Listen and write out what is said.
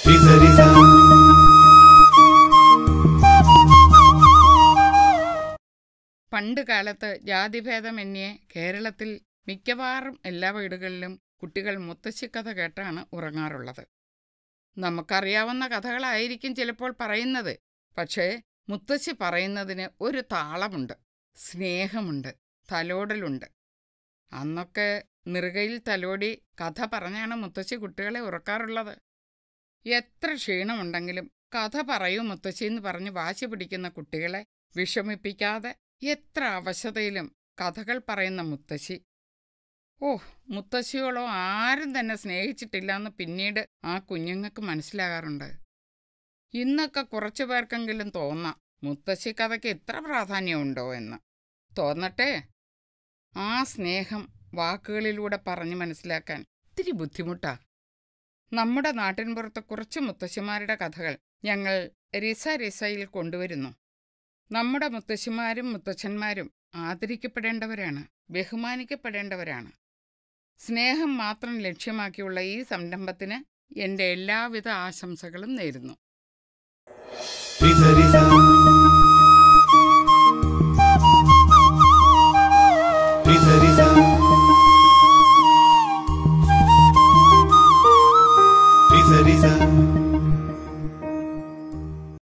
Risa, risa. പണ്ട് കാലത്ത് ജാതിഭേദമന്യേ കേരളത്തിൽ മിക്കവാറും എല്ലാ വീടുകളിലും കുട്ടികൾ മുത്തശ്ശിക്കഥ കേട്ടാണ് ഉറങ്ങാറുള്ളത് നമുക്കറിയാവുന്ന കഥകളായിരിക്കും ചിലപ്പോൾ പറയുന്നത് പക്ഷേ മുത്തശ്ശി പറയുന്നതിന് ഒരു താളമുണ്ട് സ്നേഹമുണ്ട് തലോടലുണ്ട് അന്നൊക്കെ നെറുകയിൽ തലോടി കഥ പറഞ്ഞാണ് മുത്തശ്ശി കുട്ടികളെ ഉറക്കാറുള്ളത് എത്ര ക്ഷീണമുണ്ടെങ്കിലും കഥ പറയൂ മുത്തശ്ശി എന്ന് പറഞ്ഞ് വാശി പിടിക്കുന്ന കുട്ടികളെ വിഷമിപ്പിക്കാതെ എത്ര അവശതയിലും കഥകൾ പറയുന്ന മുത്തശ്ശി ഓ മുത്തശ്ശിയോളോ ആരും തന്നെ സ്നേഹിച്ചിട്ടില്ല എന്ന് പിന്നീട് ആ കുഞ്ഞുങ്ങൾക്ക് മനസ്സിലാകാറുണ്ട് ഇന്നൊക്കെ കുറച്ചു പേർക്കെങ്കിലും തോന്നാം മുത്തശ്ശി കഥയ്ക്ക് എത്ര പ്രാധാന്യമുണ്ടോ എന്ന് തോന്നട്ടെ ആ സ്നേഹം വാക്കുകളിലൂടെ പറഞ്ഞു മനസ്സിലാക്കാൻ ഇത്തിരി ബുദ്ധിമുട്ടാ നമ്മുടെ നാട്ടിൻപുറത്ത് കുറച്ച് മുത്തശ്ശിമാരുടെ കഥകൾ ഞങ്ങൾ റിസ റിസയിൽ കൊണ്ടുവരുന്നു നമ്മുടെ മുത്തശ്ശിമാരും മുത്തച്ഛന്മാരും ആദരിക്കപ്പെടേണ്ടവരാണ് ബഹുമാനിക്കപ്പെടേണ്ടവരാണ് സ്നേഹം മാത്രം ലക്ഷ്യമാക്കിയുള്ള ഈ സംരംഭത്തിന് എൻ്റെ എല്ലാവിധ ആശംസകളും നേരുന്നു Risa, risa. Risa, risa.